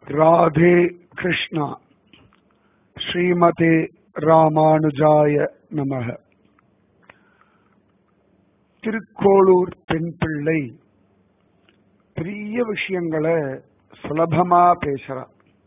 ராதே கிருஷ்ணா ஸ்ரீமதே ராமானுஜாய நமக திருக்கோளூர் பெண் பிள்ளை பெரிய விஷயங்களை சுலபமா பேசுறா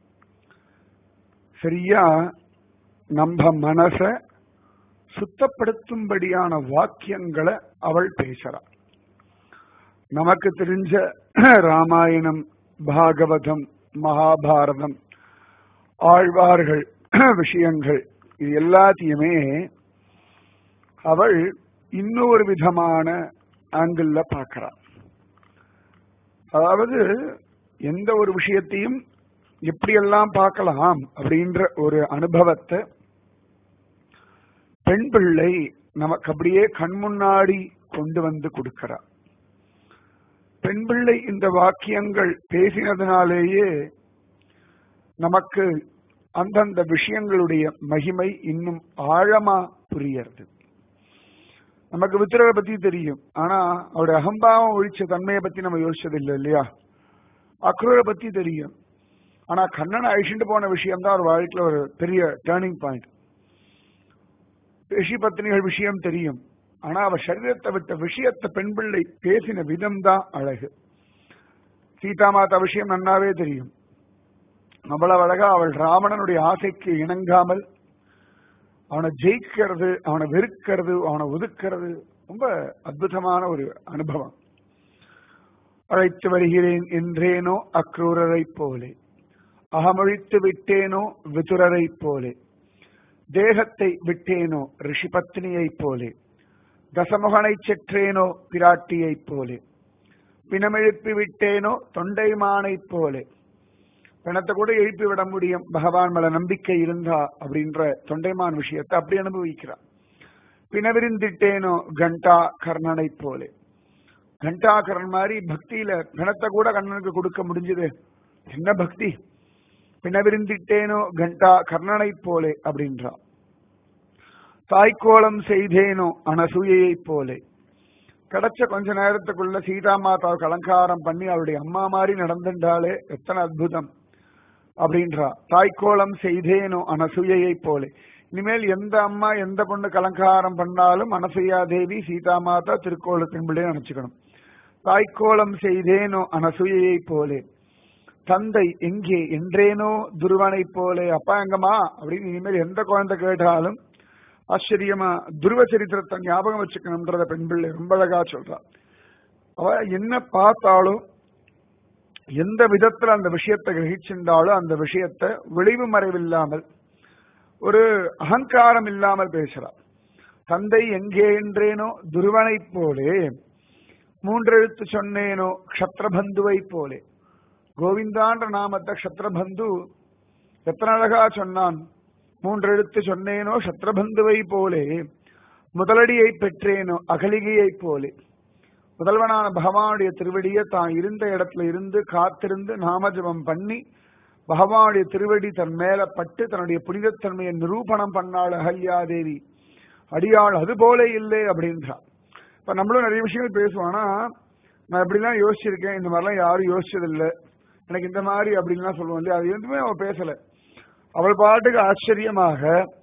சரியா நம்ம மனச சுத்தப்படுத்தும்படியான வாக்கியங்களை அவள் பேசுறா நமக்கு தெரிஞ்ச ராமாயணம் பாகவதம் மகாபாரதம் ஆழ்வார்கள் விஷயங்கள் இது எல்லாத்தையுமே அவள் இன்னொரு விதமான ஆங்கிள் பார்க்கிறாள் அதாவது எந்த ஒரு விஷயத்தையும் எப்படியெல்லாம் பார்க்கலாம் அப்படின்ற ஒரு அனுபவத்தை பெண் பிள்ளை நமக்கு அப்படியே கண் முன்னாடி கொண்டு வந்து கொடுக்கிறார் பெண் பிள்ளை இந்த வாக்கியங்கள் பேசினதுனாலேயே நமக்கு அந்தந்த விஷயங்களுடைய மகிமை இன்னும் ஆழமா புரியறது நமக்கு வித்திரரை பத்தி தெரியும் ஆனா அவருடைய அகம்பாவம் ஒழிச்ச தன்மையை பத்தி நம்ம யோசிச்சது இல்லை இல்லையா அக்ரூரை பத்தி தெரியும் ஆனா கண்ணனை அழிச்சுட்டு போன விஷயம் தான் ஒரு வாழ்க்கையில ஒரு பெரிய டேர்னிங் பாயிண்ட் ரிஷி பத்னிகள் விஷயம் தெரியும் ஆனா அவ சரீரத்தை விட்ட விஷயத்தை பெண் பிள்ளை பேசின விதம் தான் அழகு சீதா மாதா விஷயம் நன்னாவே தெரியும் அவ்வளவு அழகா அவள் ராவணனுடைய ஆசைக்கு இணங்காமல் அவனை ஜெயிக்கிறது அவனை வெறுக்கிறது அவனை ஒதுக்கிறது ரொம்ப அற்புதமான ஒரு அனுபவம் அழைத்து வருகிறேன் என்றேனோ அக்ரூரரை போலே அகமொழித்து விட்டேனோ விதுரரை போலே தேகத்தை விட்டேனோ ரிஷிபத்னியை போலே தசமுகனை செற்றேனோ பிராட்டியைப் போலே பிணமெழுப்பி விட்டேனோ தொண்டைமானைப் போலே பிணத்தை கூட எழுப்பி விட முடியும் பகவான் மேல நம்பிக்கை இருந்தா அப்படின்ற தொண்டைமான் விஷயத்தை அப்படி அனுபவிக்கிறார் பிணவிருந்திட்டேனோ கண்டா கர்ணனை போலே கண்டா கர்ணன் மாதிரி பக்தியில பிணத்தை கூட கண்ணனுக்கு கொடுக்க முடிஞ்சது என்ன பக்தி பிணவிருந்திட்டேனோ கண்டா கர்ணனை போலே அப்படின்றா தாய்க்கோளம் செய்தேனோ அனசூயையை போலே கிடைச்ச கொஞ்ச நேரத்துக்குள்ள சீதா மாதாவுக்கு அலங்காரம் பண்ணி அவருடைய அம்மா மாதிரி நடந்துட்டாலே எத்தனை அற்புதம் அப்படின்றா தாய்க்கோளம் செய்தேனோ அனசூயையை போலே இனிமேல் எந்த அம்மா எந்த பொண்ணுக்கு அலங்காரம் பண்ணாலும் அனசூயா தேவி சீதா மாதா திருக்கோளத்தின் பிள்ளை நினைச்சுக்கணும் தாய்க்கோளம் செய்தேனோ அனசூயையை போலே தந்தை எங்கே என்றேனோ துருவனை போலே அப்பா எங்கம்மா அப்படின்னு இனிமேல் எந்த குழந்தை கேட்டாலும் ஆச்சரியமா துருவ சரித்திரத்தை ஞாபகம் வச்சுக்கணும்ன்றத பெண் பிள்ளை ரொம்ப அழகா சொல்றா அவ என்ன பார்த்தாலும் எந்த விதத்துல அந்த விஷயத்தை கிரகிச்சிருந்தாலும் அந்த விஷயத்தை விளைவு மறைவில்லாமல் ஒரு அகங்காரம் இல்லாமல் பேசுறா தந்தை எங்கே என்றேனோ துருவனை போலே மூன்றெழுத்து சொன்னேனோ க்ஷத்ரபந்துவை போலே கோவிந்தான்ற நாமத்தை க்ஷத்ரபந்து எத்தனை அழகா சொன்னான் மூன்றெழுத்து சொன்னேனோ சத்ரபந்துவை போலே முதலடியை பெற்றேனோ அகலிகையை போலே முதல்வனான பகவானுடைய திருவடியை தான் இருந்த இடத்துல இருந்து காத்திருந்து நாமஜபம் பண்ணி பகவானுடைய திருவடி தன் மேல பட்டு தன்னுடைய புனிதத்தன்மையை நிரூபணம் பண்ணாள் அகல்யாதேவி அடியாள் அது போல இல்லை அப்படின்றான் இப்ப நம்மளும் நிறைய விஷயங்கள் பேசுவோம் ஆனா நான் இப்படிலாம் யோசிச்சிருக்கேன் இந்த மாதிரிலாம் யாரும் யோசிச்சதில்லை எனக்கு இந்த மாதிரி அப்படின்லாம் சொல்லுவோம் இல்லையா அது எதுவுமே அவன் பேசல அவள் பாட்டுக்கு ஆச்சரியமாக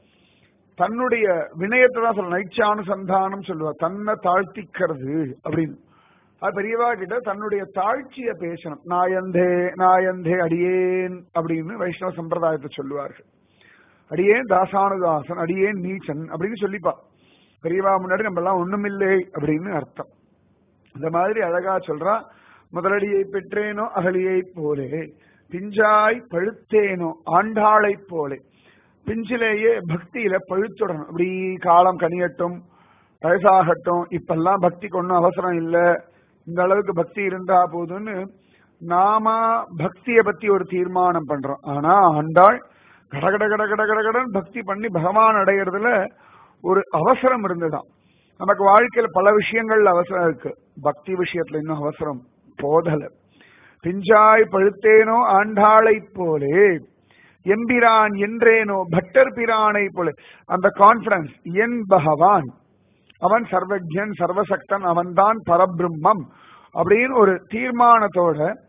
தன்னுடைய வினயத்தை தான் சொல்ல நைச்சானுசந்தானம் சொல்லுவா தன்னை தாழ்த்திக்கிறது அப்படின்னு அது பெரியவா கிட்ட தன்னுடைய தாழ்ச்சிய பேசணும் நாயந்தே நாயந்தே அடியேன் அப்படின்னு வைஷ்ணவ சம்பிரதாயத்தை சொல்லுவார்கள் அடியேன் தாசானுதாசன் அடியேன் நீச்சன் அப்படின்னு சொல்லிப்பா பெரியவா முன்னாடி நம்ம எல்லாம் ஒண்ணுமில்லை அப்படின்னு அர்த்தம் இந்த மாதிரி அழகா சொல்றா முதலடியை பெற்றேனோ அகலியை போலே பிஞ்சாய் பழுத்தேனோ ஆண்டாளை போலே பிஞ்சிலேயே பக்தியில பழுத்துடணும் அப்படி காலம் கனியட்டும் வயசாகட்டும் இப்பெல்லாம் பக்திக்கு ஒன்றும் அவசரம் இல்லை இந்த அளவுக்கு பக்தி இருந்தா போதுன்னு நாம பக்தியை பத்தி ஒரு தீர்மானம் பண்றோம் ஆனா ஆண்டாள் கடகட கட கட கடகடன் பக்தி பண்ணி பகவான் அடைகிறதுல ஒரு அவசரம் இருந்துதான் நமக்கு வாழ்க்கையில பல விஷயங்கள்ல அவசரம் இருக்கு பக்தி விஷயத்துல இன்னும் அவசரம் போதல பிஞ்சாய் பழுத்தேனோ ஆண்டாளை போலே எம்பிரான் என்றேனோ பட்டர் பிரானை போல அந்த கான்பிடன்ஸ் என் பகவான் அவன் சர்வஜன் சர்வசக்தன் அவன்தான் பரபிரம்மம் அப்படின்னு ஒரு தீர்மானத்தோட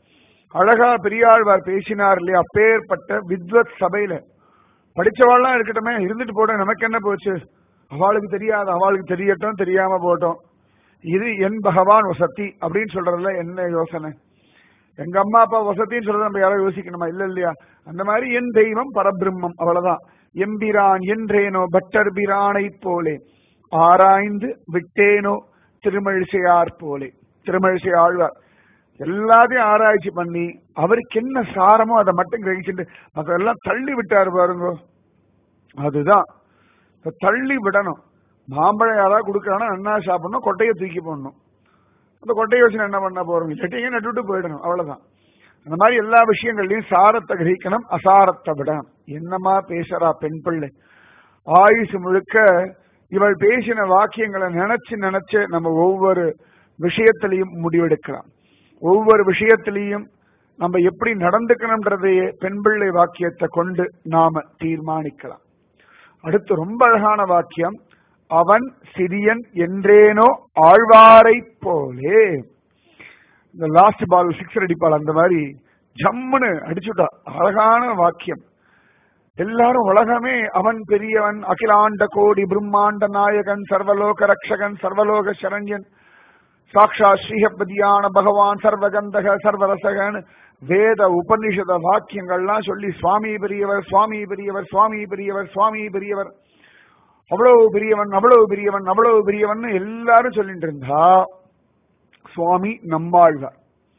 அழகா பெரியாழ்வார் பேசினார் இல்லையா அப்பேற்பட்ட வித்வத் சபையில படிச்சவாள்லாம் இருக்கட்டுமே இருந்துட்டு போட்டோம் நமக்கு என்ன போச்சு அவளுக்கு தெரியாது அவளுக்கு தெரியட்டும் தெரியாம போட்டோம் இது என் பகவான் வசதி அப்படின்னு சொல்றதுல என்ன யோசனை எங்க அம்மா அப்பா வசதின்னு சொல்றது நம்ம யாரும் யோசிக்கணுமா இல்ல இல்லையா அந்த மாதிரி என் தெய்வம் பரபிரம்மம் அவ்வளவுதான் எம்பிரான் என்றேனோ பட்டர் பிரானை போலே ஆராய்ந்து விட்டேனோ திருமழிசையார் போலே திருமழிசை ஆழ்வார் எல்லாத்தையும் ஆராய்ச்சி பண்ணி அவருக்கு என்ன சாரமோ அதை மட்டும் கிரகிச்சுட்டு அதெல்லாம் தள்ளி விட்டாரு பாருங்க அதுதான் தள்ளி விடணும் மாம்பழம் யாராவது கொடுக்கறானா நன்னா சாப்பிடணும் கொட்டையை தூக்கி போடணும் அந்த கொட்டையை வச்சு என்ன பண்ண போறோம் இல்லாட்டிங்க நட்டுட்டு போயிடணும் அவ்வளவுதான் அந்த மாதிரி எல்லா விஷயங்கள்லயும் சாரத்தை கிரகிக்கணும் அசாரத்தை விடணும் என்னமா பேசுறா பெண் பிள்ளை ஆயுசு முழுக்க இவள் பேசின வாக்கியங்களை நினைச்சு நினைச்சு நம்ம ஒவ்வொரு விஷயத்திலையும் முடிவெடுக்கலாம் ஒவ்வொரு விஷயத்திலையும் நம்ம எப்படி நடந்துக்கணும்ன்றதையே பெண் பிள்ளை வாக்கியத்தை கொண்டு நாம தீர்மானிக்கலாம் அடுத்து ரொம்ப அழகான வாக்கியம் அவன் சிறியன் என்றேனோ ஆழ்வாரை போலே இந்த லாஸ்ட் பால் சிக்ஸ் அடிப்பாள் அந்த மாதிரி ஜம்முன்னு அடிச்சுட்டா அழகான வாக்கியம் எல்லாரும் உலகமே அவன் பெரியவன் அகிலாண்ட கோடி பிரம்மாண்ட நாயகன் சர்வலோக ரக்ஷகன் சர்வலோக சரண்யன் சாக்ஷா ஸ்ரீஹபதியான பகவான் சர்வகந்தக சர்வரசகன் வேத உபனிஷத வாக்கியங்கள்லாம் சொல்லி சுவாமி பெரியவர் சுவாமி பெரியவர் சுவாமி பெரியவர் சுவாமி பெரியவர் அவ்வளவு பெரியவன் அவ்வளவு பெரியவன் அவ்வளவு பெரியவன் எல்லாரும் சொல்லிட்டு இருந்தா சுவாமி நம்மாழ்வார்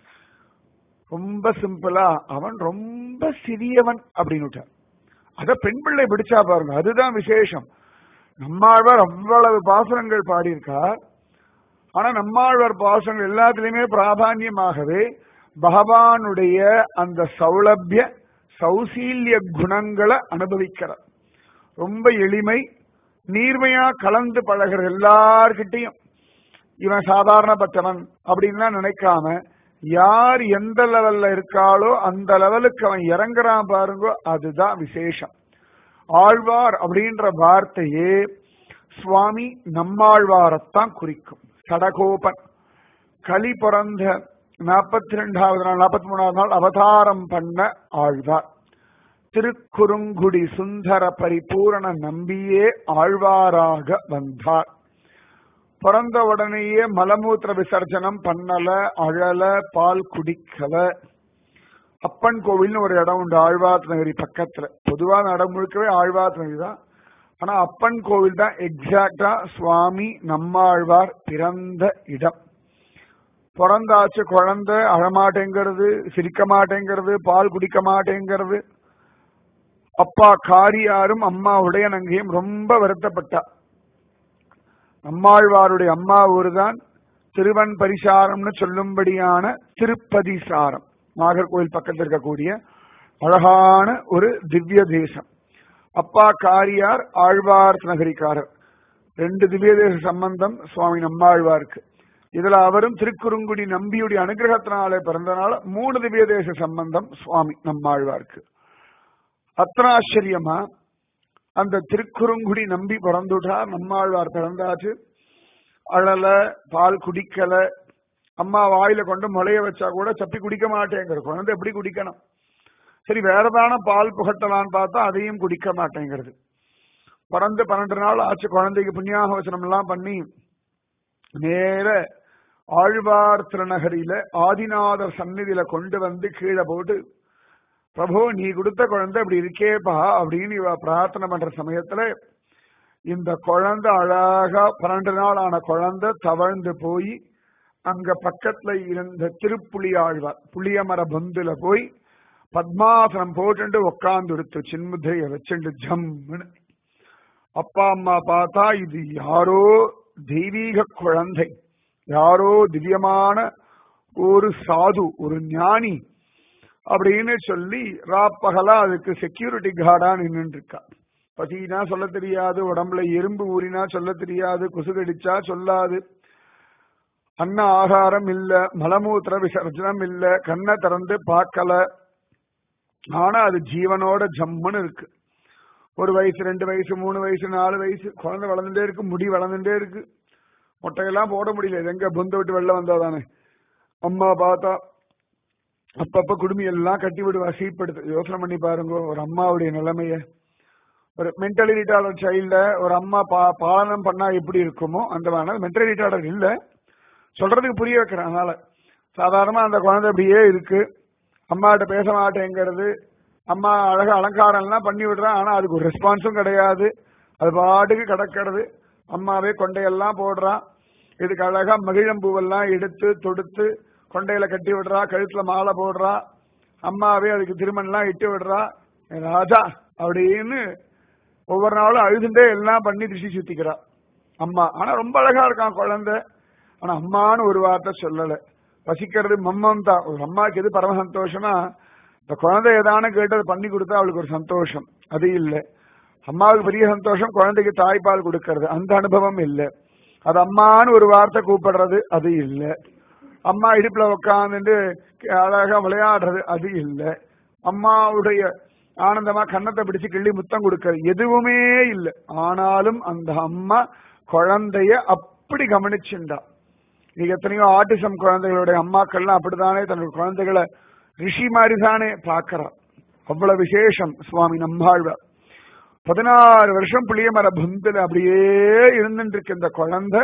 ரொம்ப சிம்பிளா அவன் ரொம்ப சிறியவன் அப்படின்னு விட்டார் அத பெண் பிள்ளை பிடிச்சா பாருங்க அதுதான் விசேஷம் நம்மாழ்வார் அவ்வளவு பாசுரங்கள் பாடியிருக்கார் ஆனா நம்மாழ்வார் பாசுரங்கள் எல்லாத்துலயுமே பிராதான்யமாகவே பகவானுடைய அந்த சௌலபிய சௌசீல்ய குணங்களை அனுபவிக்கிறார் ரொம்ப எளிமை நீர்மையா கலந்து பழகிற எல்லார்கிட்டையும் இவன் சாதாரணப்பட்டவன் அப்படின்லாம் நினைக்காம யார் எந்த லெவல்ல இருக்காளோ அந்த லெவலுக்கு அவன் இறங்குறான் பாருங்க அதுதான் விசேஷம் ஆழ்வார் அப்படின்ற வார்த்தையே சுவாமி நம்மாழ்வாரத்தான் குறிக்கும் சடகோபன் களி பிறந்த நாற்பத்தி ரெண்டாவது நாள் நாற்பத்தி மூணாவது நாள் அவதாரம் பண்ண ஆழ்வார் திருக்குறுங்குடி சுந்தர பரிபூரண நம்பியே ஆழ்வாராக வந்தார் பிறந்த உடனேயே மலமூத்திர விசர்ஜனம் பண்ணல அழல பால் குடிக்கல அப்பன் கோவில்னு ஒரு இடம் உண்டு ஆழ்வார் நகரி பக்கத்துல பொதுவா இடம் முழுக்கவே ஆழ்வார் நகரி தான் ஆனா அப்பன் கோவில் தான் எக்ஸாக்டா சுவாமி நம்மாழ்வார் பிறந்த இடம் பிறந்தாச்சு குழந்தை அழமாட்டேங்கிறது சிரிக்க மாட்டேங்கிறது பால் குடிக்க மாட்டேங்கிறது அப்பா காரியாரும் அம்மா உடையனங்கையும் ரொம்ப வருத்தப்பட்டா நம்மாழ்வாருடைய அம்மா ஊர்தான் திருவன் பரிசாரம்னு சொல்லும்படியான திருப்பதி சாரம் நாகர்கோவில் பக்கத்தில் இருக்கக்கூடிய அழகான ஒரு திவ்ய தேசம் அப்பா காரியார் ஆழ்வார் நகரிக்காரர் ரெண்டு திவ்ய தேச சம்பந்தம் சுவாமி நம்மாழ்வாருக்கு இதுல அவரும் திருக்குறுங்குடி நம்பியுடைய அனுகிரகத்தினாலே பிறந்தனால மூணு திவ்ய தேச சம்பந்தம் சுவாமி நம்மாழ்வாருக்கு அத்தனை ஆச்சரியமா அந்த திருக்குறுங்குடி நம்பி பிறந்துட்டார் நம்மாழ்வார் பிறந்தாச்சு அழல பால் குடிக்கல அம்மா வாயில கொண்டு முளைய வச்சா கூட சப்பி குடிக்க மாட்டேங்கிற குழந்தை எப்படி குடிக்கணும் சரி வேறதான பால் புகட்டலான்னு பார்த்தா அதையும் குடிக்க மாட்டேங்கிறது பிறந்து பன்னெண்டு நாள் ஆச்சு குழந்தைக்கு புண்ணியாக வச்சனம் எல்லாம் பண்ணி நேர ஆழ்வார் திருநகரியில ஆதிநாதர் சந்நிதியில கொண்டு வந்து கீழே போட்டு பிரபு நீ கொடுத்த குழந்தை இப்படி இருக்கேப்பா அப்படின்னு இவ பிரார்த்தனை பண்ற சமயத்துல இந்த குழந்தை அழகா பன்னெண்டு நாள் ஆன குழந்தை தவழ்ந்து போய் அங்க பக்கத்துல இருந்த திருப்புலி ஆழ்வார் புளியமர பந்துல போய் பத்மாசனம் போட்டு உட்கார்ந்து எடுத்து சின்முதிரைய வச்சுட்டு ஜம்னு அப்பா அம்மா பார்த்தா இது யாரோ தெய்வீக குழந்தை யாரோ திவ்யமான ஒரு சாது ஒரு ஞானி அப்படின்னு சொல்லி ராப்பகலா அதுக்கு செக்யூரிட்டி கார்டா நின்று இருக்கா பசினா சொல்ல தெரியாது உடம்புல எறும்பு ஊறினா சொல்ல தெரியாது கொசுகடிச்சா சொல்லாது அன்ன ஆகாரம் இல்ல மலமூத்திர விசர்ஜனம் இல்ல கண்ணை திறந்து பார்க்கல ஆனா அது ஜீவனோட ஜம்முன்னு இருக்கு ஒரு வயசு ரெண்டு வயசு மூணு வயசு நாலு வயசு குழந்தை வளர்ந்துட்டே இருக்கு முடி வளர்ந்துட்டே இருக்கு முட்டையெல்லாம் போட முடியல இது எங்க புந்த விட்டு வெளில வந்தாதானே அம்மா பார்த்தா அப்பப்ப குடுமி எல்லாம் கட்டி விடுவா சீப்படுத்து யோசனை பண்ணி பாருங்க ஒரு அம்மாவுடைய நிலைமைய ஒரு மென்டலி ரிட்டார்டர் சைல்ட ஒரு அம்மா பா பாலனம் பண்ணா எப்படி இருக்குமோ அந்த மாதிரி மென்டலி ரிட்டார்டர் இல்ல சொல்றதுக்கு புரிய வைக்கிறேன் அதனால சாதாரணமா அந்த குழந்தை அப்படியே இருக்கு அம்மாட்ட பேச மாட்டேங்கிறது அம்மா அழகா அலங்காரம் எல்லாம் பண்ணி விடுறான் ஆனா அதுக்கு ஒரு ரெஸ்பான்ஸும் கிடையாது அது பாட்டுக்கு கிடக்கிறது அம்மாவே கொண்டையெல்லாம் போடுறான் இதுக்கு அழகா மகிழம்பூவெல்லாம் எடுத்து தொடுத்து கொண்டையில கட்டி விடுறா கழுத்துல மாலை போடுறா அம்மாவே அதுக்கு திருமணம்லாம் இட்டு விடுறா ராஜா அப்படின்னு ஒவ்வொரு நாளும் அழுதுண்டே எல்லாம் பண்ணி திருஷ்டி சுத்திக்கிறா அம்மா ஆனா ரொம்ப அழகா இருக்கான் குழந்தை ஆனா அம்மான்னு ஒரு வார்த்தை சொல்லல பசிக்கிறது மம்மம் தான் ஒரு அம்மாவுக்கு எது பரம சந்தோஷம்னா இந்த குழந்தை ஏதானு கேட்டு அதை பண்ணி கொடுத்தா அவளுக்கு ஒரு சந்தோஷம் அது இல்லை அம்மாவுக்கு பெரிய சந்தோஷம் குழந்தைக்கு தாய்ப்பால் கொடுக்கறது அந்த அனுபவம் இல்லை அது அம்மான்னு ஒரு வார்த்தை கூப்பிடுறது அது இல்லை அம்மா இடுப்புல உட்காந்துட்டு அழகா விளையாடுறது அது இல்லை அம்மாவுடைய ஆனந்தமா கன்னத்தை பிடிச்சு கிள்ளி முத்தம் கொடுக்கறது எதுவுமே இல்லை ஆனாலும் அந்த அம்மா குழந்தைய அப்படி கவனிச்சுண்டா இன்னைக்கு எத்தனையோ ஆட்டிசம் குழந்தைகளுடைய அம்மாக்கள்லாம் அப்படித்தானே தன்னுடைய குழந்தைகளை ரிஷி மாதிரி தானே பாக்குறா அவ்வளவு விசேஷம் சுவாமி நம்மாழ்வார் பதினாறு வருஷம் புளியமர புந்தில் அப்படியே இருந்துட்டு இருக்கு இந்த குழந்தை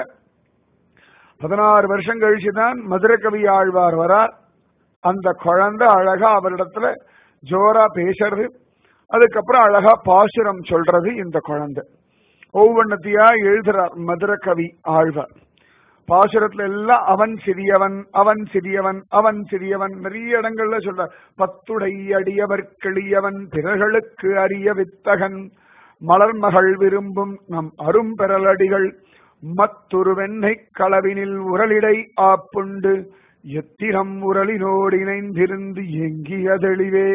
பதினாறு வருஷம் கழிச்சுதான் மதுரை கவி ஆழ்வார் வரார் அந்த குழந்தை அழகா அவரிடத்துல ஜோரா பேசுறது அதுக்கப்புறம் அழகா பாசுரம் சொல்றது இந்த குழந்தை ஒவ்வொன்னத்தையா எழுதுறார் மதுரை கவி ஆழ்வார் பாசுரத்துல எல்லாம் அவன் சிறியவன் அவன் சிறியவன் அவன் சிறியவன் நிறைய இடங்கள்ல சொல்ற பத்துடை அடியவர் கிளியவன் பிறர்களுக்கு அரிய வித்தகன் மலர்மகள் விரும்பும் நம் அரும்பெறலடிகள் மத்துரு வெண்ணை களவினில் உரலிடை ஆப்புண்டு எத்திரம் உரலினோடு இணைந்திருந்து எங்கிய தெளிவே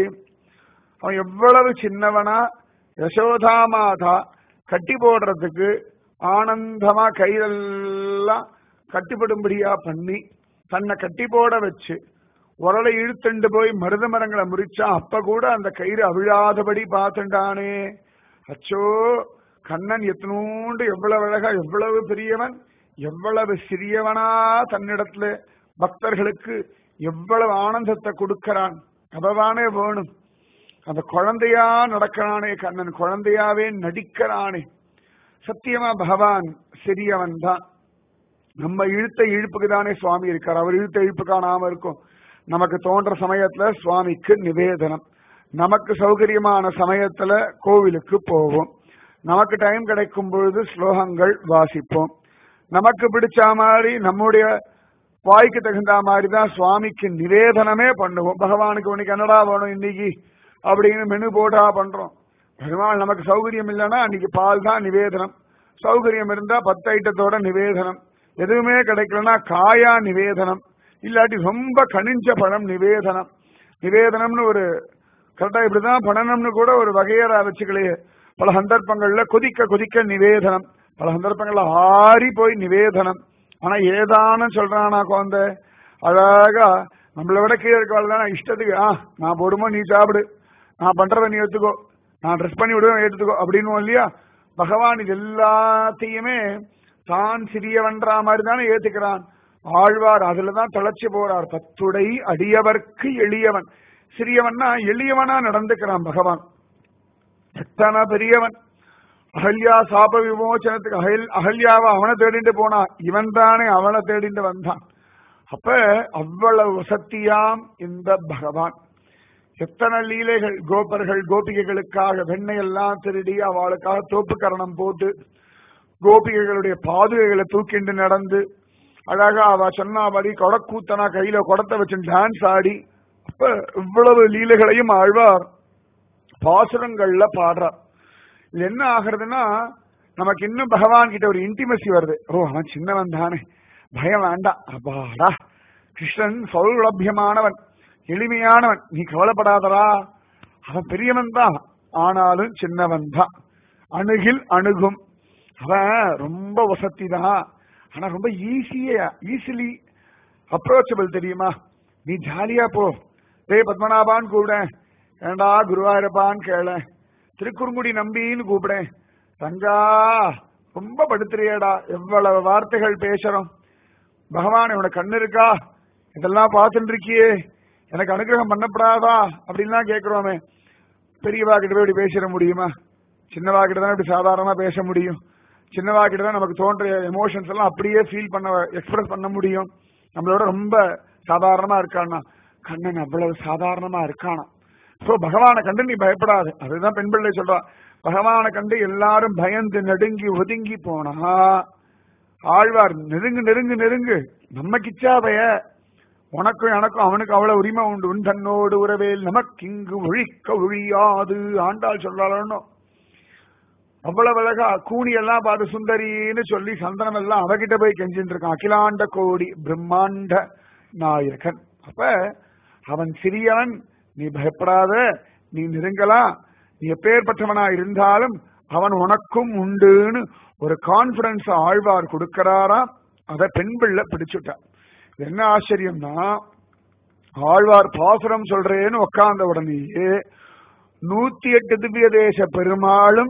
அவன் எவ்வளவு சின்னவனா யசோதா மாதா கட்டி போடுறதுக்கு ஆனந்தமா கையிலெல்லாம் கட்டிப்படும்படியா பண்ணி தன்னை கட்டி போட வச்சு உரலை இழுத்துண்டு போய் மருத மரங்களை முறிச்சா அப்ப கூட அந்த கயிறு அவிழாதபடி பார்த்துட்டானே அச்சோ கண்ணன் எத்தனூண்டு எவ்வளவு அழகா எவ்வளவு பெரியவன் எவ்வளவு சிறியவனா தன்னிடத்துல பக்தர்களுக்கு எவ்வளவு ஆனந்தத்தை கொடுக்கிறான் அவவானே வேணும் அந்த குழந்தையா நடக்கிறானே கண்ணன் குழந்தையாவே நடிக்கிறானே சத்தியமா பகவான் சிறியவன் தான் நம்ம இழுத்த இழுப்புக்கு தானே சுவாமி இருக்கார் அவர் இழுத்த இழுப்புக்கா நாம இருக்கோம் நமக்கு தோன்ற சமயத்துல சுவாமிக்கு நிவேதனம் நமக்கு சௌகரியமான சமயத்துல கோவிலுக்கு போவோம் நமக்கு டைம் கிடைக்கும் பொழுது ஸ்லோகங்கள் வாசிப்போம் நமக்கு பிடிச்ச மாதிரி நம்முடைய வாய்க்கு தகுந்த மாதிரி தான் சுவாமிக்கு நிவேதனமே பண்ணுவோம் பகவானுக்கு உனக்கு என்னடா வேணும் இன்னைக்கு அப்படின்னு மெனு போட்டா பண்றோம் பெருமாள் நமக்கு சௌகரியம் இல்லைன்னா அன்னைக்கு பால் தான் நிவேதனம் சௌகரியம் இருந்தா பத்து ஐட்டத்தோட நிவேதனம் எதுவுமே கிடைக்கலன்னா காயா நிவேதனம் இல்லாட்டி ரொம்ப கனிஞ்ச பழம் நிவேதனம் நிவேதனம்னு ஒரு கரெக்டா இப்படிதான் பண்ணணும்னு கூட ஒரு வகையறா வச்சுக்கலையே பல சந்தர்ப்பங்கள்ல கொதிக்க கொதிக்க நிவேதனம் பல சந்தர்ப்பங்கள்ல ஆறி போய் நிவேதனம் ஆனா ஏதானு சொல்றானா குழந்தை அழகா நம்மளை விட கீழே இருக்கவாள் இஷ்டத்துக்கு ஆ நான் போடுமோ நீ சாப்பிடு நான் பண்றதை நீ எடுத்துக்கோ நான் ட்ரெஸ் பண்ணி விடுவேன் எடுத்துக்கோ அப்படின்னு இல்லையா பகவான் இது எல்லாத்தையுமே தான் சிறியவன்றா மாதிரி தானே ஏத்துக்கிறான் ஆழ்வார் அதுலதான் தொலைச்சு போறார் பத்துடை அடியவர்க்கு எளியவன் சிறியவன்னா எளியவனா நடந்துக்கிறான் பகவான் எத்தனை பெரியவன் அகல்யா சாப விமோச்சனத்துக்கு அகல் அகல்யாவை அவனை தேடிட்டு போனா இவன் தானே அவனை தேடிட்டு வந்தான் அப்ப அவ்வளவு வசத்தியாம் இந்த பகவான் எத்தனை லீலைகள் கோபர்கள் கோபிகைகளுக்காக வெண்ணையெல்லாம் திருடி அவளுக்காக தோப்புக்கரணம் போட்டு கோபிகைகளுடைய பாதுகைகளை தூக்கிண்டு நடந்து அழகா அவ சொன்னாபடி கொடக்கூத்தனா கையில குடத்தை வச்சு டான்ஸ் ஆடி அப்ப இவ்வளவு லீலைகளையும் ஆழ்வார் பாசுரங்கள்ல பாடுறார் இது என்ன ஆகுறதுன்னா நமக்கு இன்னும் பகவான் கிட்ட ஒரு இன்டிமசி வருது ஓ அவன் சின்னவன் தானே பயம் வேண்டாம் அப்பாடா கிருஷ்ணன் சௌலபியமானவன் எளிமையானவன் நீ கவலைப்படாதடா அவன் பெரியவன் தான் ஆனாலும் சின்னவன் தான் அணுகில் அணுகும் அவன் ரொம்ப வசதி தான் ஆனா ரொம்ப ஈஸியா ஈஸிலி அப்ரோச்சபிள் தெரியுமா நீ ஜாலியா போ டேய் பத்மநாபான்னு கூப்பிடேன் ஏண்டா குருவாயூரப்பான்னு கேள திருக்குறுங்குடி நம்பின்னு கூப்பிடேன் தங்கா ரொம்ப படுத்துறியடா எவ்வளவு வார்த்தைகள் பேசுறோம் பகவான் இவனை கண்ணு இருக்கா இதெல்லாம் பார்த்துட்டு இருக்கியே எனக்கு அனுகிரகம் பண்ணப்படாதா அப்படின்லாம் கேட்கிறோமே பெரியவா கிட்ட போய் இப்படி பேசிட முடியுமா சின்னவா கிட்ட தான் இப்படி சாதாரணமா பேச முடியும் சின்னவா கிட்ட தான் நமக்கு தோன்ற எமோஷன்ஸ் எல்லாம் அப்படியே ஃபீல் பண்ண எக்ஸ்பிரஸ் பண்ண முடியும் நம்மளோட ரொம்ப சாதாரணமா இருக்கானா கண்ணன் அவ்வளவு சாதாரணமா இருக்கானா சோ பகவானை கண்டு நீ பயப்படாது அதுதான் பெண் பிள்ளை சொல்றா பகவானை கண்டு எல்லாரும் பயந்து நடுங்கி ஒதுங்கி போனா ஆழ்வார் நெருங்கு நெருங்கு நெருங்கு நம்ம கிச்சா பய உனக்கும் எனக்கும் அவனுக்கு அவ்வளவு உரிமை உண்டு உன் தன்னோடு உறவேல் நமக்கு இங்கு ஒழிக்க ஒழியாது ஆண்டாள் சொல்றாளோ அவ்வளவு அழகா கூனி எல்லாம் பார்த்து சுந்தரின்னு சொல்லி சந்தனம் எல்லாம் அவகிட்ட போய் கெஞ்சிட்டு இருக்கான் அகிலாண்ட கோடி பிரம்மாண்ட நாயகன் அப்ப அவன் சிறியவன் நீ பயப்படாத நீ நெருங்கலாம் நீ எப்பேற்பட்டவனா இருந்தாலும் அவன் உனக்கும் உண்டுன்னு ஒரு கான்பிடன்ஸ் ஆழ்வார் கொடுக்கிறாரா அத பெண் பிள்ளை பிடிச்சுட்டா என்ன ஆச்சரியம்னா ஆழ்வார் பாசுரம் சொல்றேன்னு உட்கார்ந்த உடனேயே நூத்தி எட்டு திவ்ய தேச பெருமாளும்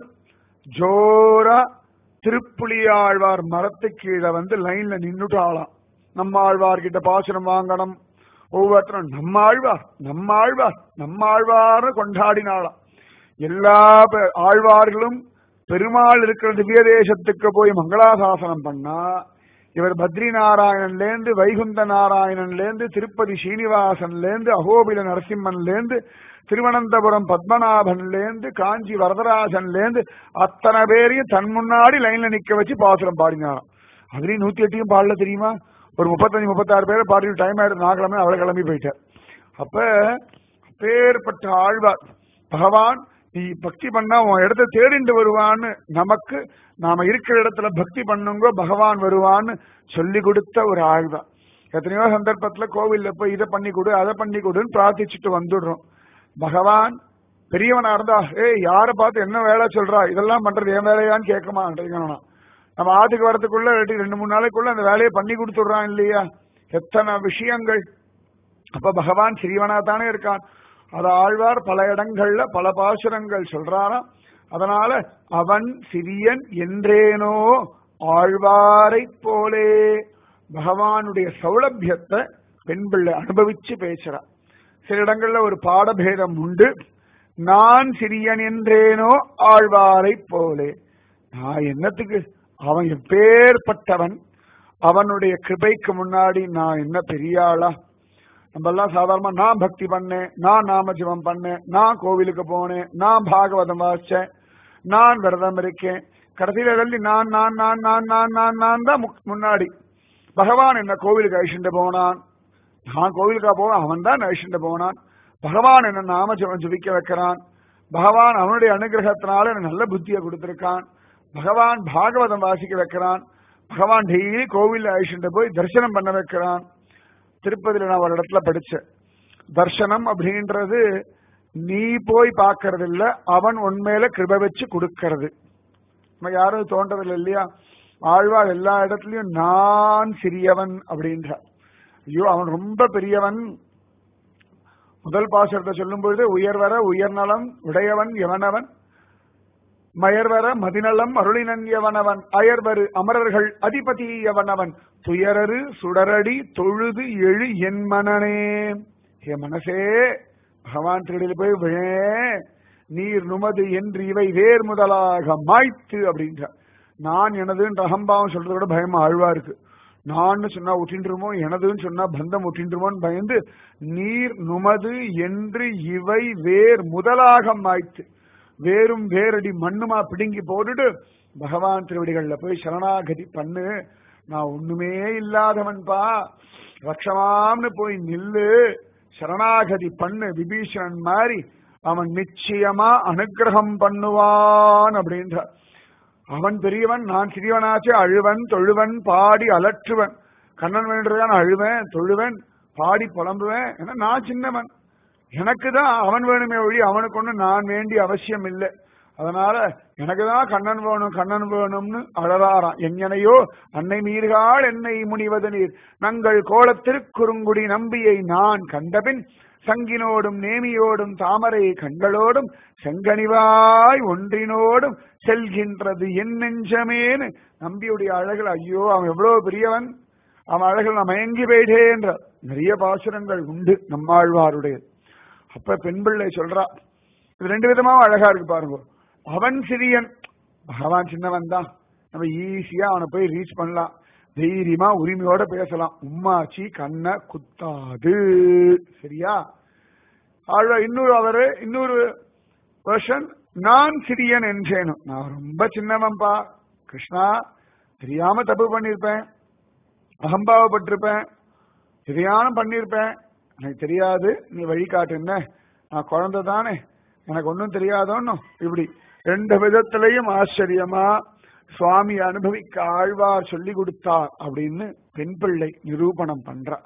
ஜோரா திருப்புலியாழ்வார் மரத்து கீழே வந்து லைன்ல நின்னுட்டாளாம் நம்ம ஆழ்வார் கிட்ட பாசுரம் வாங்கணும் ஒவ்வொருத்தரும் நம்ம ஆழ்வார் நம்ம ஆழ்வார் நம்ம ஆழ்வார்னு கொண்டாடினாளாம் எல்லா பே- ஆழ்வார்களும் பெருமாள் இருக்கிற திவ்ய தேசத்துக்கு போய் மங்களாசாசனம் பண்ணா இவர் பத்ரி நாராயணன்ல இருந்து வைகுந்த நாராயணன்ல இருந்து திருப்பதி ஸ்ரீனிவாசன்ல இருந்து அகோபில நரசிம்மன்ல இருந்து திருவனந்தபுரம் பத்மநாபன்ல இருந்து காஞ்சி வரதராஜன்ல இருந்து அத்தனை பேரையும் தன் முன்னாடி லைன்ல நிக்க வச்சு பாசுரம் பாடினாராம் அதுலயும் நூத்தி எட்டையும் பாடல தெரியுமா ஒரு முப்பத்தஞ்சு முப்பத்தாறு பேரை பாடி டைம் ஆயிடுது நான் கிளம்பி அவளை கிளம்பி போயிட்டார் அப்ப அப்பேற்பட்ட ஆழ்வார் பகவான் நீ பக்தி பண்ணா உன் இடத்த தேடிண்டு வருவான்னு நமக்கு நாம இருக்கிற இடத்துல பக்தி பண்ணுங்க பகவான் வருவான்னு சொல்லி கொடுத்த ஒரு ஆழ்வார் எத்தனையோ சந்தர்ப்பத்துல கோவில்ல போய் இதை பண்ணி கொடு அதை பண்ணி கொடுன்னு பிரார்த்திச்சுட்டு வந்துடுறோம் பகவான் பெரியவனா இருந்தா ஏய் யாரை பார்த்து என்ன வேலை சொல்றா இதெல்லாம் பண்றது என் வேலையான்னு கேட்க மாட்டேங்கிறானா நம்ம ஆத்துக்கு வரதுக்குள்ள இல்லாட்டி ரெண்டு மூணு நாளைக்குள்ள அந்த வேலையை பண்ணி கொடுத்துடுறான் இல்லையா எத்தனை விஷயங்கள் அப்ப பகவான் சிறியவனா தானே இருக்கான் அது ஆழ்வார் பல இடங்கள்ல பல பாசுரங்கள் சொல்றாராம் அதனால அவன் சிறியன் என்றேனோ ஆழ்வாரைப் போலே பகவானுடைய சௌலபியத்தை பெண் பிள்ளை அனுபவிச்சு பேசுறா சில இடங்கள்ல ஒரு பாடபேதம் உண்டு நான் சிறியன் என்றேனோ ஆழ்வாரைப் போலே நான் என்னத்துக்கு அவன் எப்பேற்பட்டவன் அவனுடைய கிருபைக்கு முன்னாடி நான் என்ன பெரிய ஆளா நம்ம எல்லாம் சாதாரணமா நான் பக்தி பண்ணேன் நான் நாம ஜெபம் பண்ணேன் நான் கோவிலுக்கு போனேன் நான் பாகவதம் வாசிச்சேன் நான் விரதம் இருக்கேன் கடைசியில தள்ளி நான் நான் நான் நான் நான் நான் நான் தான் முக்- முன்னாடி பகவான் என்ன கோவிலுக்கு அழிச்சுட்டு போனான் நான் கோவிலுக்கா போவேன் அவன் தான் அழிச்சுட்டு போனான் பகவான் என்ன நாம ஜெபம் ஜபிக்க வைக்கிறான் பகவான் அவனுடைய அனுகிரகத்தினால எனக்கு நல்ல புத்தியை கொடுத்திருக்கான் பகவான் பாகவதம் வாசிக்க வைக்கிறான் பகவான் டெய்லி கோவில்ல அழிச்சுட்டு போய் தரிசனம் பண்ண வைக்கிறான் திருப்பதியில நான் ஒரு இடத்துல படிச்சேன் தர்சனம் அப்படின்றது நீ போய் பார்க்கறது இல்ல அவன் உண்மையில கிருப வச்சு கொடுக்கறது நம்ம யாரும் தோன்றதில்லை இல்லையா ஆழ்வார் எல்லா இடத்துலயும் நான் சிறியவன் அப்படின்றார் ஐயோ அவன் ரொம்ப பெரியவன் முதல் பாசுரத்தை சொல்லும் பொழுது உயர்வர உயர்நலம் உடையவன் எவனவன் மயர்வர மதிநலம் அருளினன் எவனவன் அயர்வரு அமரர்கள் அதிபதி எவனவன் துயரரு சுடரடி தொழுது எழு என் மனனே என் மனசே பகவான் திருடியில் போய் விழே நீர் நுமது என்று இவை வேர் முதலாக மாய்த்து அப்படின்றார் நான் எனதுன்ற அகம்பாவம் சொல்றத விட பயமா ஆழ்வா இருக்கு நான் சொன்னா ஒட்டின்றுமோ எனதுன்னு சொன்னா பந்தம் ஒட்டின்றுமோன்னு பயந்து நீர் நுமது என்று இவை வேர் முதலாக மாய்த்து வேரும் வேரடி மண்ணுமா பிடுங்கி போட்டுட்டு பகவான் திருவடிகள்ல போய் சரணாகதி பண்ணு நான் ஒண்ணுமே இல்லாதவன்பா ரக்ஷமாம்னு போய் நில்லு சரணாகதி பண்ணு விபீஷணன் மாதிரி அவன் நிச்சயமா அனுக்கிரகம் பண்ணுவான் அப்படின்றார் அவன் பெரியவன் நான் சிறியவனாச்சே அழுவன் தொழுவன் பாடி அலற்றுவன் கண்ணன் வேண்டுறதான் அழுவேன் தொழுவன் பாடி புலம்புவேன் ஏன்னா நான் சின்னவன் எனக்கு தான் அவன் வேணுமே ஒழி அவனுக்கு ஒண்ணு நான் வேண்டிய அவசியம் இல்லை அதனால எனக்கு தான் கண்ணன் வேணும் கண்ணன் வேணும்னு அழறாராம் எங்கனையோ அன்னை மீர்காள் என்னை முனிவது நீர் நங்கள் கோலத்திற்குறுங்குடி நம்பியை நான் கண்டபின் சங்கினோடும் நேமியோடும் தாமரை கண்களோடும் செங்கனிவாய் ஒன்றினோடும் செல்கின்றது என் நெஞ்சமேன்னு நம்பியுடைய அழகுல ஐயோ அவன் எவ்வளவு பெரியவன் அவன் அழகில் நான் மயங்கி போயிட்டேன்ற நிறைய பாசுரங்கள் உண்டு நம்மாழ்வாருடைய அப்ப பெண் பிள்ளை சொல்றா இது ரெண்டு விதமாவும் அழகா இருக்கு பாருங்க அவன் சிறியன் பகவான் சின்னவன் தான் நம்ம ஈஸியா அவனை போய் ரீச் பண்ணலாம் தைரியமா உரிமையோட பேசலாம் உம்மாச்சி கண்ண குத்தாது சரியா ஆழ்வா இன்னொரு அவரு இன்னொரு வருஷன் நான் சிறியன் என்றேனும் நான் ரொம்ப சின்னவன்பா கிருஷ்ணா தெரியாம தப்பு பண்ணிருப்பேன் அகம்பாவப்பட்டிருப்பேன் எதையானும் பண்ணிருப்பேன் எனக்கு தெரியாது நீ வழிகாட்டு என்ன நான் குழந்தை தானே எனக்கு ஒன்றும் தெரியாதோன்னு இப்படி ரெண்டு விதத்திலையும் ஆச்சரியமா சுவாமி அனுபவிக்க ஆழ்வார் சொல்லி கொடுத்தார் அப்படின்னு பெண் பிள்ளை நிரூபணம் பண்றா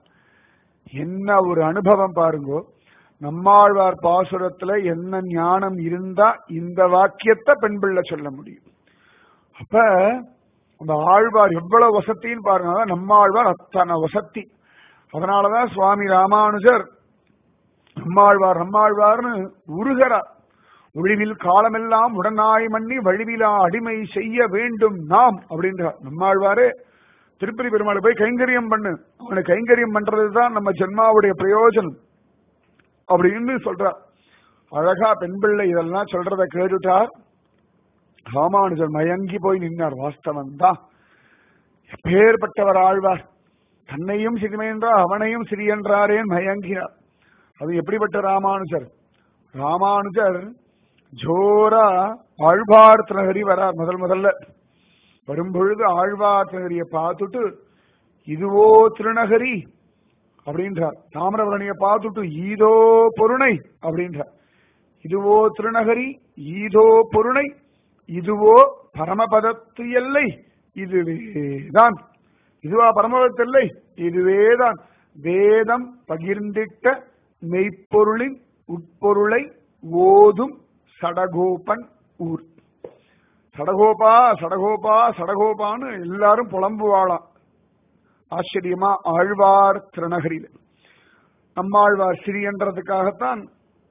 என்ன ஒரு அனுபவம் பாருங்கோ நம்மாழ்வார் பாசுரத்துல என்ன ஞானம் இருந்தா இந்த வாக்கியத்தை பெண் பிள்ளை சொல்ல முடியும் அப்ப அந்த ஆழ்வார் எவ்வளவு வசத்தின்னு பாருங்க அதான் நம்மாழ்வார் அத்தனை வசத்தி அதனாலதான் சுவாமி ராமானுஜர் நம்மாழ்வார் நம்மாழ்வார்னு உருகிறார் ஒழிவில் காலமெல்லாம் உடனாய் மண்ணி வழிவிலா அடிமை செய்ய வேண்டும் நாம் அப்படின்றார் நம்மாழ்வாரே திருப்பதி பெருமாளை போய் கைங்கரியம் பண்ணு அவனுக்கு கைங்கரியம் பண்றதுதான் நம்ம ஜென்மாவுடைய பிரயோஜனம் அப்படின்னு சொல்றார் அழகா பெண் பிள்ளை இதெல்லாம் சொல்றத கேட்டுட்டார் ராமானுஜர் மயங்கி போய் நின்னார் வாஸ்தவன் தான் எப்பேற்பட்டவர் ஆழ்வார் தன்னையும் சிறுமையென்றார் அவனையும் சிறியென்றாரேன் மயங்கினார் அது எப்படிப்பட்ட ராமானுஜர் ராமானுஜர் ஜோரா ஆழ்வார் திருநகரி வரார் முதல் முதல்ல வரும்பொழுது ஆழ்வார் திருநகரியை பார்த்துட்டு இதுவோ திருநகரி அப்படின்றார் தாமிரபரணியை பார்த்துட்டு ஈதோ பொருணை அப்படின்றார் இதுவோ திருநகரி ஈதோ பொருணை இதுவோ பரமபதத்து எல்லை இதுவேதான் இதுவா பரமபதத்து எல்லை இதுவேதான் வேதம் பகிர்ந்திட்ட மெய்ப்பொருளின் உட்பொருளை ஓதும் சடகோபன் ஊர் சடகோபா சடகோபா சடகோபான்னு எல்லாரும் புலம்புவாளாம் ஆச்சரியமா ஆழ்வார் திருநகரியில் நம்மாழ்வார் சிறியன்றதுக்காகத்தான்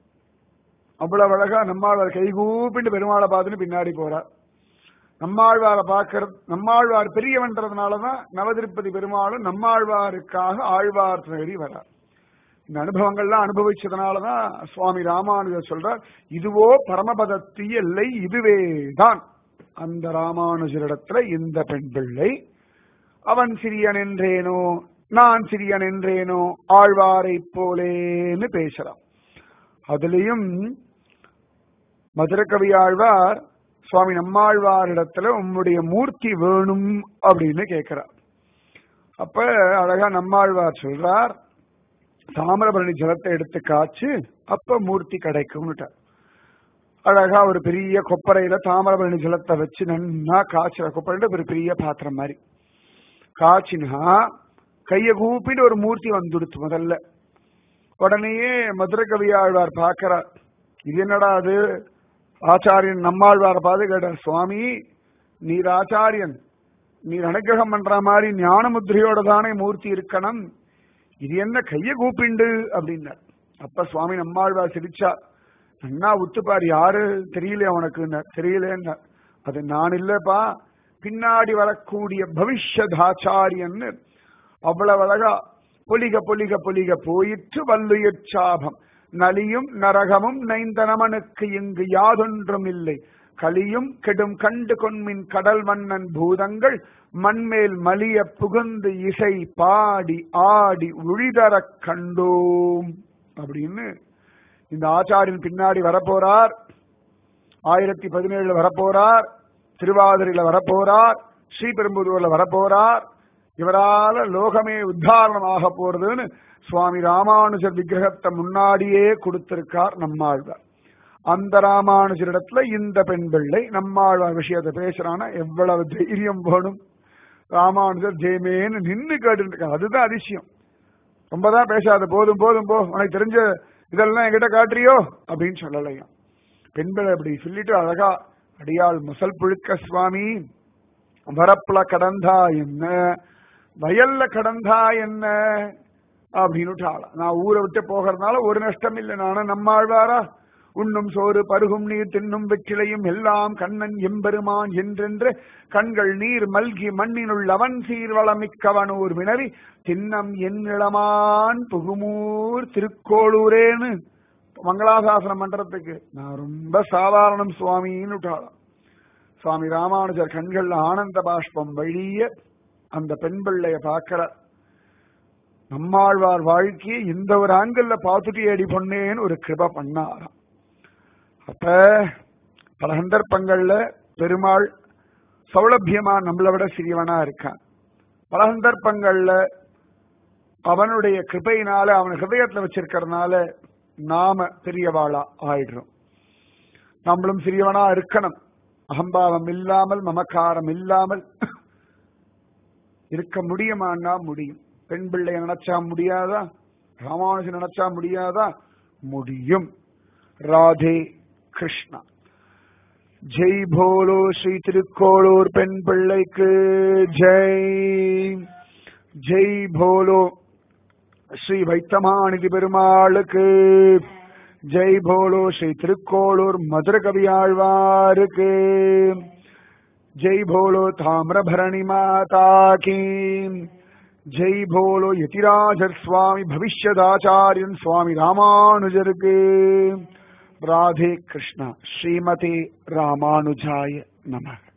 அவ்வளவு அழகா நம்மாழ்வார் கைகூப்பிட்டு பெருமாளை பார்த்துட்டு பின்னாடி போறார் நம்மாழ்வாரை பார்க்கறது நம்மாழ்வார் பெரியவன்றதுனாலதான் நவதிருப்பதி பெருமாளும் நம்மாழ்வாருக்காக ஆழ்வார் திருநகரி வரார் இந்த அனுபவங்கள்லாம் அனுபவிச்சதுனாலதான் சுவாமி ராமானுஜர் சொல்றார் இதுவோ பரமபதத்தி எல்லை இதுவேதான் அந்த ராமானுஜரிடத்துல இந்த பெண் பிள்ளை அவன் சிறியன் என்றேனோ நான் சிறியன் என்றேனோ ஆழ்வாரை போலேன்னு பேசலாம் அதுலயும் மதுரகவி ஆழ்வார் சுவாமி நம்மாழ்வாரிடத்துல உம்முடைய மூர்த்தி வேணும் அப்படின்னு கேட்கிறார் அப்ப அழகா நம்மாழ்வார் சொல்றார் தாமிரபரணி ஜலத்தை எடுத்து காய்ச்சு அப்ப மூர்த்தி கிடைக்கும்னுட்டார் அழகா ஒரு பெரிய கொப்பரையில தாமிரபரணி ஜலத்தை வச்சு நன்னா காய்ச்சுற கொப்பரை ஒரு பெரிய பாத்திரம் மாதிரி காய்ச்சினா கைய கூப்பிட்டு ஒரு மூர்த்தி வந்துடுச்சு முதல்ல உடனேயே மதுரை கவியாழ்வார் பார்க்கிறார் இது என்னடா அது ஆச்சாரியன் நம்மாழ்வார பார்த்து கேட்டார் சுவாமி நீர் ஆச்சாரியன் நீர் அனுகிரகம் பண்ற மாதிரி ஞான முத்திரையோட தானே மூர்த்தி இருக்கணும் இது என்ன கைய கூப்பிண்டு அப்படின்னார் அப்ப சுவாமி நம்மாழ்வார் சிரிச்சா நன்னா உத்துப்பார் யாரு தெரியல அவனுக்கு தெரியலன்னா அது நான் இல்லப்பா பின்னாடி வரக்கூடிய பவிஷ்யதாச்சாரியன்னு அவ்வளவு அழகா பொலிக பொலிக பொலிக போயிற்று வல்லுயிர் சாபம் நலியும் நரகமும் நைந்தனமனுக்கு இங்கு யாதொன்றும் இல்லை கலியும் கெடும் கண்டு கொன்மின் கடல் மன்னன் பூதங்கள் மண்மேல் மலிய புகுந்து இசை பாடி ஆடி ஒழிதரக் கண்டோம் அப்படின்னு இந்த ஆச்சாரின் பின்னாடி வரப்போறார் ஆயிரத்தி பதினேழுல வரப்போறார் திருவாதிரையில வரப்போறார் ஸ்ரீபெரும்புதூர்ல வரப்போறார் இவரால லோகமே உத்தாரணமாக போறதுன்னு சுவாமி ராமானுஜர் விக்கிரகத்தை முன்னாடியே கொடுத்திருக்கார் நம்மாழ்வார் அந்த ராமானுஜரிடத்துல இந்த பெண் பிள்ளை நம்மாழ்வார் விஷயத்தை பேசுறான்னா எவ்வளவு தைரியம் போடும் ராமானுஜர் ஜெயமேன்னு நின்னு கேட்டு இருக்கார் அதுதான் அதிசயம் ரொம்பதான் பேசாத போதும் போதும் போ உனக்கு தெரிஞ்ச இதெல்லாம் என்கிட்ட காட்டுறியோ அப்படின்னு சொல்லலையா பெண்களை அப்படி சொல்லிட்டு அழகா அடியாள் முசல் புழுக்க சுவாமி வரப்புல கடந்தா என்ன வயல்ல கடந்தா என்ன அப்படின்னு நான் ஊரை விட்டு போகிறதுனால ஒரு நஷ்டம் இல்லை நானும் நம்மாழ்வாரா உண்ணும் சோறு பருகும் நீர் தின்னும் வெற்றிலையும் எல்லாம் கண்ணன் எம்பெருமான் என்றென்று கண்கள் நீர் மல்கி மண்ணினுள் அவன் சீர்வளமிக்கவனூர் வினவி தின்னம் எண்ணிளமான் புகுமூர் திருக்கோளூரேன்னு மங்களாசாசனம் பண்றதுக்கு நான் ரொம்ப சாதாரணம் சுவாமின்னு விட்டாளாம் சுவாமி ராமானுஜர் கண்கள்ல ஆனந்த பாஷ்பம் வழிய அந்த பெண் பிள்ளைய பார்க்கிற நம்மாழ்வார் வாழ்க்கையை இந்த ஒரு ஆங்கிள் பார்த்துட்டு அடி பொண்ணேன்னு ஒரு கிருப பண்ணாராம் அப்ப பல சந்தர்ப்பங்கள்ல பெருமாள் சௌலபியமா நம்மளை விட சிறியவனா இருக்கான் பல சந்தர்ப்பங்கள்ல அவனுடைய கிருபையினால அவன் ஹிருதயத்துல வச்சிருக்கிறதுனால நாம பெரியவாளா ஆயிடுறோம் நம்மளும் சிறியவனா இருக்கணும் அகம்பாவம் இல்லாமல் மமக்காரம் இல்லாமல் இருக்க முடியுமான்னா முடியும் பெண் பிள்ளை நினைச்சா முடியாதா ராமானுஜன் நினைச்சா முடியாதா முடியும் ராதே கிருஷ்ணா ஜெய் போலோ ஸ்ரீ திருக்கோளூர் பெண் பிள்ளைக்கு ஜெய் ஜெய் போலோ ஸ்ரீ வைத்தமாநிதி பெருமாளுக்கு ஜெய் போலோ ஸ்ரீ திருக்கோளூர் மதுர கவியாழ்வாருக்கு ஜெய் போலோ தாமிரபரணி மாதா கீ ஜெய் போலோ யதிராஜர் சுவாமி பவிஷ்யதாச்சாரியன் சுவாமி ராமானுஜருக்கு ராதே கிருஷ்ணா ஸ்ரீமதி ராமானுஜாய நமக